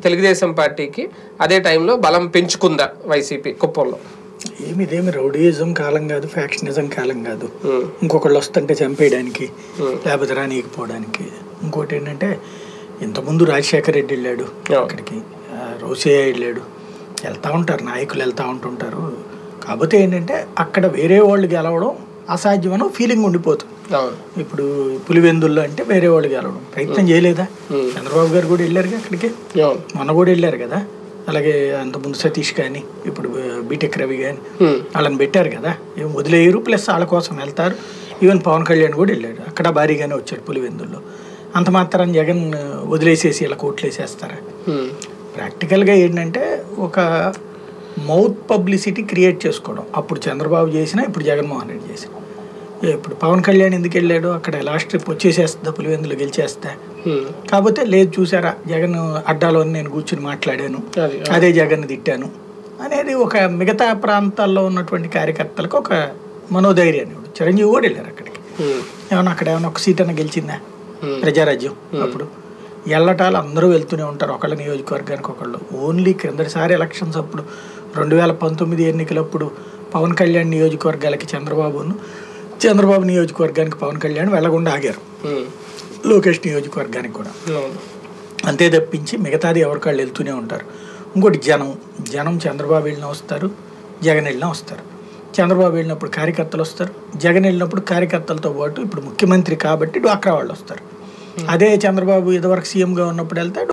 తెలుగుదేశం పార్టీకి అదే టైంలో బలం పెంచుకుందా వైసీపీ కుప్పంలో ఏమి ఇదేమి రౌడీయిజం కాలం కాదు ఫ్యాక్షనిజం కాలం కాదు ఉమ్, ఇంకొకళ్ళు వస్తుంటే చంపేయడానికి లేకపోతే రానీయకపోవడానికి ఇంకోటి ఏంటంటే ఇంతకుముందు రాజశేఖర రెడ్డి వెళ్ళాడు Yeah. అక్కడికి ఆ, రోసయ్య వెళ్ళాడు వెళ్తూ ఉంటారు నాయకులు వెళ్తూ ఉంటుంటారు కాకపోతే ఏంటంటే అక్కడ వేరే వాళ్ళు గెలవడం అసాధ్యమని ఫీలింగ్ ఉండిపోతుంది అవును ఇప్పుడు పులివెందుల్లో అంటే వేరే వాళ్ళు గెలవడం ప్రయత్నం చేయలేదా Hmm. చంద్రబాబు గారు కూడా వెళ్ళారుగా అక్కడికి అవును మొన్న కూడా వెళ్ళారు కదా అలాగే అంతకుముందు సతీష్ కానీ ఇప్పుడు బీటెక్ రవి కానీ ఉమ్, వాళ్ళని పెట్టారు కదా ఏం వదిలేయరు ప్లస్ వాళ్ళ కోసం వెళ్తారు ఈవెన్ పవన్ కళ్యాణ్ కూడా వెళ్ళాడు అక్కడ భారీగానే వచ్చాడు పులివెందుల్లో అంత మాత్రం జగన్ వదిలేసేసి ఇలా కోట్లు వేసేస్తారా ఉమ్, ప్రాక్టికల్గా ఏంటంటే ఒక మౌత్ పబ్లిసిటీ క్రియేట్ చేసుకోవడం అప్పుడు చంద్రబాబు చేసినా ఇప్పుడు జగన్మోహన్ రెడ్డి చేసిన ఇప్పుడు పవన్ కళ్యాణ్ ఎందుకు వెళ్ళాడు అక్కడ లాస్ట్ ట్రిప్ వచ్చేసేస్తా పులివెందులు గెలిచేస్తా ఉమ్, కాకపోతే లేదు చూసారా జగన్ అడ్డాలో నేను కూర్చుని మాట్లాడాను అది అదే జగన్ తిట్టాను అనేది ఒక మిగతా ప్రాంతాల్లో ఉన్నటువంటి కార్యకర్తలకు ఒక మనోధైర్యాన్ని ఇవ్వడు. చిరంజీవి కూడా వెళ్ళారు అక్కడికి ఉమ్, ఏమన్నా అక్కడ ఏమన్నా ఒక సీట్ అన్న గెలిచిందా Hmm. ప్రజారాజ్యం అప్పుడు ఎల్లటాలు అందరూ వెళ్తూనే ఉంటారు ఒకళ్ళ నియోజకవర్గానికి ఒకళ్ళు ఓన్లీ క్రిందటిసారి ఎలక్షన్స్ అప్పుడు రెండు వేల పంతొమ్మిది ఎన్నికలప్పుడు పవన్ కళ్యాణ్ నియోజకవర్గాలకి చంద్రబాబును చంద్రబాబు నియోజకవర్గానికి పవన్ కళ్యాణ్ వెళ్ళకుండా ఆగారు ఉమ్, లోకేష్ నియోజకవర్గానికి కూడా అవును అంతే తప్పించి మిగతాది ఎవరికాళ్ళు వెళ్తూనే ఉంటారు ఇంకోటి జనం జనం చంద్రబాబు వెళ్ళినా వస్తారు జగన్ వెళ్ళినా వస్తారు చంద్రబాబు వెళ్ళినప్పుడు కార్యకర్తలు వస్తారు జగన్ వెళ్ళినప్పుడు కార్యకర్తలతో పాటు ఇప్పుడు ముఖ్యమంత్రి కాబట్టి డ్వాక్రా వాళ్ళు వస్తారు అదే చంద్రబాబు ఇదివరకు సీఎంగా ఉన్నప్పుడు వెళ్తే